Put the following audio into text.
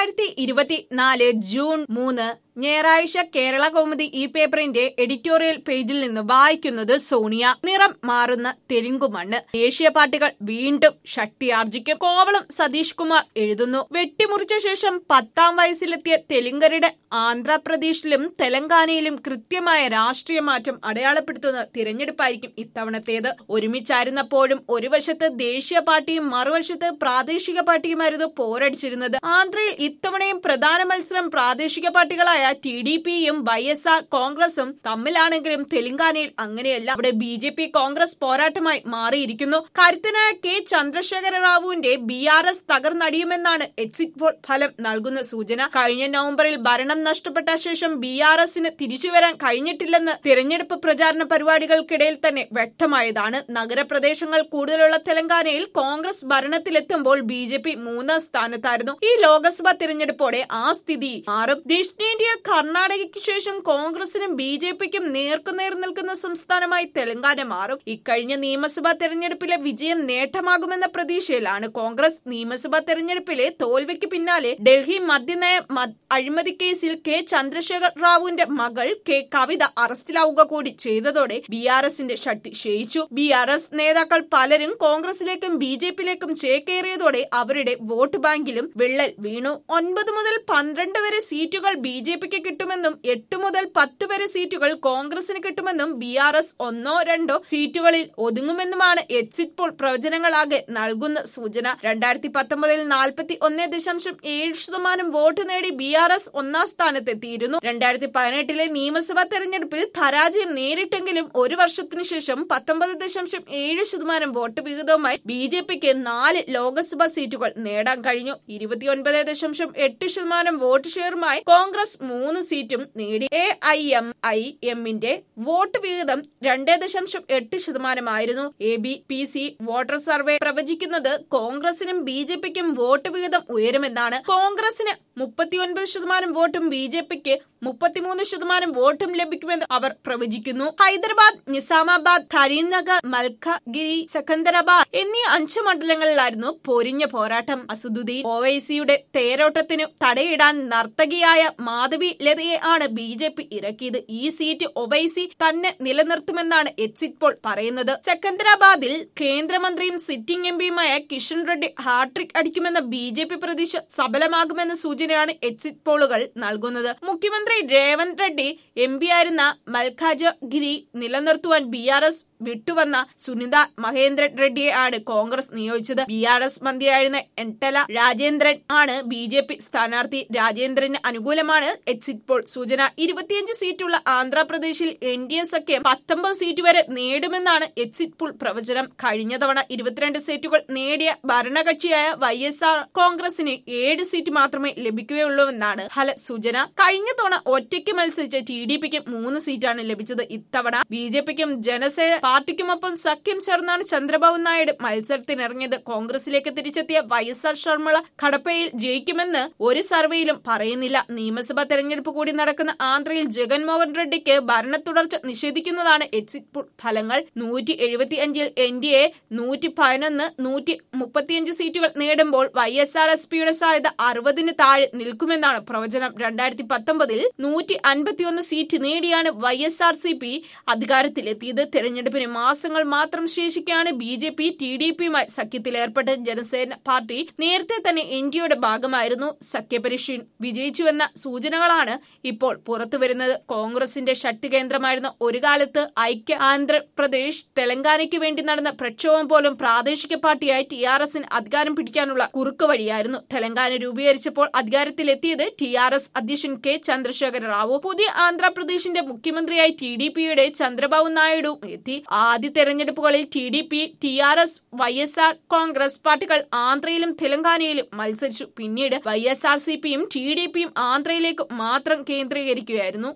രണ്ടായിരത്തി ഇരുപത്തിനാല് ജൂൺ മൂന്ന് ഞായറാഴ്ച കേരള കൗമുദി ഈ പേപ്പറിന്റെ എഡിറ്റോറിയൽ പേജിൽ നിന്ന് വായിക്കുന്നത് സോണിയ നിറം മാറുന്ന തെലുങ്കുമണ്ണ് ദേശീയ പാർട്ടികൾ വീണ്ടും ശക്തിയാർജിക്കും കോവളം സതീഷ് കുമാർ എഴുതുന്നു വെട്ടിമുറിച്ച ശേഷം പത്താം വയസ്സിലെത്തിയ തെലുങ്കരുടെ ആന്ധ്രാപ്രദേശിലും തെലങ്കാനയിലും കൃത്യമായ രാഷ്ട്രീയ മാറ്റം അടയാളപ്പെടുത്തുന്ന തിരഞ്ഞെടുപ്പായിരിക്കും ഇത്തവണത്തേത് ഒരുമിച്ചായിരുന്നപ്പോഴും ഒരു വശത്ത് ദേശീയ പാർട്ടിയും മറുവശത്ത് പ്രാദേശിക പാർട്ടിയുമായിരുന്നു പോരടിച്ചിരുന്നത് ആന്ധ്രയിൽ ഇത്തവണയും പ്രധാന മത്സരം പ്രാദേശിക പാർട്ടികളായ ടി ഡി പിയും വൈ എസ് ആർ കോൺഗ്രസും തമ്മിലാണെങ്കിലും തെലങ്കാനയിൽ അങ്ങനെയല്ല അവിടെ ബി ജെ പി കോൺഗ്രസ് പോരാട്ടമായി മാറിയിരിക്കുന്നു കരുത്തനായ കെ ചന്ദ്രശേഖര റാവുവിന്റെ ബി ആർ എസ് തകർന്നടിയുമെന്നാണ് എക്സിറ്റ് പോൾ ഫലം നൽകുന്ന സൂചന കഴിഞ്ഞ നവംബറിൽ ഭരണം നഷ്ടപ്പെട്ട ശേഷം ബി ആർ എസിന് തിരിച്ചുവരാൻ കഴിഞ്ഞിട്ടില്ലെന്ന് തിരഞ്ഞെടുപ്പ് പ്രചാരണ പരിപാടികൾക്കിടയിൽ തന്നെ വ്യക്തമായതാണ് നഗരപ്രദേശങ്ങൾ കൂടുതലുള്ള തെലങ്കാനയിൽ കോൺഗ്രസ് ഭരണത്തിലെത്തുമ്പോൾ ബി ജെ പി മൂന്നാം സ്ഥാനത്തായിരുന്നു ഈ ലോക്സഭാ തിരഞ്ഞെടുപ്പോടെ ആ സ്ഥിതി മാറും ദക്ഷിണേന്ത്യ കർണാടകയ്ക്ക് ശേഷം കോൺഗ്രസിനും ബി ജെ പിക്കും നേർക്കുനേർ നിൽക്കുന്ന സംസ്ഥാനമായി തെലങ്കാന മാറും ഇക്കഴിഞ്ഞ നിയമസഭാ തെരഞ്ഞെടുപ്പിലെ വിജയം നേട്ടമാകുമെന്ന പ്രതീക്ഷയിലാണ് കോൺഗ്രസ് നിയമസഭാ തെരഞ്ഞെടുപ്പിലെ തോൽവിക്ക് പിന്നാലെ ഡൽഹി മദ്യനയ മദ് അഴിമതി കേസിൽ കെ ചന്ദ്രശേഖർ റാവുവിന്റെ മകൾ കെ കവിത അറസ്റ്റിലാവുക കൂടി ചെയ്തതോടെ ബി ആർ എസിന്റെ ശക്തി ക്ഷയിച്ചു ബി ആർ എസ് നേതാക്കൾ പലരും കോൺഗ്രസിലേക്കും ബി ജെ പിയിലേക്കും ചേക്കേറിയതോടെ അവരുടെ വോട്ട് ബാങ്കിലും വിള്ളൽ വീണു ഒൻപത് മുതൽ പന്ത്രണ്ട് വരെ സീറ്റുകൾ ബി ജെ പിക്ക് കിട്ടുമെന്നും എട്ട് മുതൽ പത്ത് വരെ സീറ്റുകൾ കോൺഗ്രസിന് കിട്ടുമെന്നും ബി ആർ എസ് ഒന്നോ രണ്ടോ സീറ്റുകളിൽ ഒതുങ്ങുമെന്നുമാണ് എക്സിറ്റ് പോൾ പ്രവചനങ്ങളാകെ നൽകുന്ന സൂചന രണ്ടായിരത്തി പത്തൊമ്പതിൽ നാൽപ്പത്തി ഒന്ന് ദശാംശം ഏഴ് ശതമാനം വോട്ട് നേടി ബി ആർ എസ് ഒന്നാം സ്ഥാനത്തെത്തിയിരുന്നു രണ്ടായിരത്തി പതിനെട്ടിലെ നിയമസഭാ തെരഞ്ഞെടുപ്പിൽ പരാജയം നേരിട്ടെങ്കിലും ഒരു വർഷത്തിനു ശേഷം പത്തൊമ്പത് ദശാംശം ഏഴ് ശതമാനം വോട്ട് വിഹിതവുമായി ബി ജെ പിക്ക് നാല് ലോക്സഭാ സീറ്റുകൾ നേടാൻ കഴിഞ്ഞു ഇരുപത്തിയൊൻപത് ദശാംശം എട്ട് ശതമാനം വോട്ട് ഷെയറുമായി കോൺഗ്രസ് മൂന്ന് സീറ്റും നേടി എ ഐ എം ഐ എമ്മിന്റെ വോട്ട് വിഹിതം രണ്ട് ദശാംശം എട്ട് ശതമാനമായിരുന്നു A B P C voter survey പ്രവചിക്കുന്നത് കോൺഗ്രസിനും ബി ജെ പിക്കും വോട്ട് വിഹിതം ഉയരുമെന്നാണ് കോൺഗ്രസിന് മുപ്പത്തിയൊൻപത് ശതമാനം വോട്ടും ബി ജെ പിക്ക് മുപ്പത്തിമൂന്ന് ശതമാനം വോട്ടും ലഭിക്കുമെന്ന് അവർ പ്രവചിക്കുന്നു ഹൈദരാബാദ് നിസാമാബാദ് കരീംനഗർ മൽക്കഗിരി സെക്കന്ദരാബാദ് എന്നീ അഞ്ച് മണ്ഡലങ്ങളിലായിരുന്നു പൊരിഞ്ഞ പോരാട്ടം അസുദുദ്ദീൻ ഒവൈസിയുടെ തേരോട്ടത്തിനു തടയിടാൻ നർത്തകിയായ മാധവി ലതയെ ആണ് ബി ജെ പി ഇറക്കിയത് ഈ സീറ്റ് ഒവൈസി തന്നെ നിലനിർത്തുമെന്നാണ് എക്സിറ്റ് പോൾ പറയുന്നത് സെക്കന്ദരാബാദിൽ കേന്ദ്രമന്ത്രിയും സിറ്റിംഗ് എം പിയുമായ കിഷൻ റെഡ്ഡി ഹാട്രിക് അടിക്കുമെന്ന ബി ജെ പി പ്രതീക്ഷ സഫലമാകുമെന്ന സൂചനയാണ് എക്സിറ്റ് പോളുകൾ നൽകുന്നത് മുഖ്യമന്ത്രി രേവന്ത് റെഡ്ഡി എം പി ആയിരുന്ന മൽഖാജഗിരി നിലനിർത്തുവാൻ ബി ആർ എസ് വിട്ടുവന്ന സുനിത മഹേന്ദ്രൻ റെഡ്ഡിയെ ആണ് കോൺഗ്രസ് നിയോഗിച്ചത് ബി ആർ എസ് മന്ത്രിയായിരുന്ന എൻടല രാജേന്ദ്രൻ ആണ് ബി ജെ പി സ്ഥാനാർത്ഥി രാജേന്ദ്രന് അനുകൂലമാണ് എക്സിറ്റ് പോൾ സൂചന ഇരുപത്തിയഞ്ച് സീറ്റുള്ള ആന്ധ്രാപ്രദേശിൽ എൻ ഡി എ സഖ്യം പത്തൊമ്പത് സീറ്റ് വരെ നേടുമെന്നാണ് എക്സിറ്റ് പോൾ പ്രവചനം കഴിഞ്ഞ തവണ ഇരുപത്തിരണ്ട് സീറ്റുകൾ നേടിയ ഭരണകക്ഷിയായ വൈ എസ് ആർ കോൺഗ്രസിന് ഏഴ് സീറ്റ് മാത്രമേ ലഭിക്കുകയുള്ളൂവെന്നാണ് ഫല സൂചന കഴിഞ്ഞ തവണ ഒറ്റയ്ക്ക് മത്സരിച്ച ടി ഡി പിക്ക് മൂന്ന് സീറ്റാണ് ലഭിച്ചത് ഇത്തവണ ബി ജെ പിക്കും ജനസേന പാർട്ടിക്കുമൊപ്പം സഖ്യം ചേർന്നാണ് ചന്ദ്രബാബു നായിഡു മത്സരത്തിനിറങ്ങിയത് കോൺഗ്രസിലേക്ക് തിരിച്ചെത്തിയ വൈ എസ് ആർ ശർമ്മള കടപ്പയിൽ ജയിക്കുമെന്ന് ഒരു സർവേയിലും പറയുന്നില്ല നിയമസഭാ തെരഞ്ഞെടുപ്പ് കൂടി നടക്കുന്ന ആന്ധ്രയിൽ ജഗൻമോഹൻ റെഡ്ഡിക്ക് ഭരണ തുടർച്ച നിഷേധിക്കുന്നതാണ് എക്സിറ്റ് പോൾ ഫലങ്ങൾ നൂറ്റി എഴുപത്തി അഞ്ചിൽ എൻ ഡി എ നൂറ്റി പതിനൊന്ന് നൂറ്റി മുപ്പത്തിയഞ്ച് സീറ്റുകൾ നേടുമ്പോൾ വൈ എസ് ആർ എസ് പിയുടെ സാധ്യത അറുപതിന് താഴെ നിൽക്കുമെന്നാണ് പ്രവചനം രണ്ടായിരത്തി പത്തൊമ്പതിൽ നൂറ്റി അൻപത്തിയൊന്ന് സീറ്റ് നേടിയാണ് Y S R C P അധികാരത്തിലെത്തിയത് തെരഞ്ഞെടുപ്പിന് മാസങ്ങൾ മാത്രം ശേഷിക്കാണ് B J P T D പിയുമായി സഖ്യത്തിലേർപ്പെട്ട് ജനസേന പാർട്ടി നേരത്തെ തന്നെ എൻ ഡിയുടെ ഭാഗമായിരുന്നു സഖ്യപരീക്ഷ വിജയിച്ചുവെന്ന സൂചനകളാണ് ഇപ്പോൾ പുറത്തുവരുന്നത് കോൺഗ്രസിന്റെ ശക്തി കേന്ദ്രമായിരുന്ന ഒരു കാലത്ത് ഐക്യ ആന്ധ്രാപ്രദേശ് തെലങ്കാനയ്ക്ക് വേണ്ടി നടന്ന പ്രക്ഷോഭം പോലും പ്രാദേശിക പാർട്ടിയായി ടി ആർ എസിന് അധികാരം പിടിക്കാനുള്ള കുറുക്ക് വഴിയായിരുന്നു തെലങ്കാന രൂപീകരിച്ചപ്പോൾ അധികാരത്തിലെത്തിയത് ടി ആർ എസ് അധ്യക്ഷൻ കെ ചന്ദ്രശേഖര റാവു പുതിയ ആന്ധ്രാപ്രദേശിന്റെ മുഖ്യമന്ത്രിയായി ടി ഡി പിയുടെ ചന്ദ്രബാബു നായിഡു എത്തി ആദ്യ തെരഞ്ഞെടുപ്പുകളിൽ T D P T R S Y S R Congress പാർട്ടികൾ ആന്ധ്രയിലും തെലങ്കാനയിലും മത്സരിച്ചു പിന്നീട് വൈ എസ് ആർ സി പിയും ടി ഡി പിയും ആന്ധ്രയിലേക്ക് മാത്രം കേന്ദ്രീകരിക്കുകയായിരുന്നു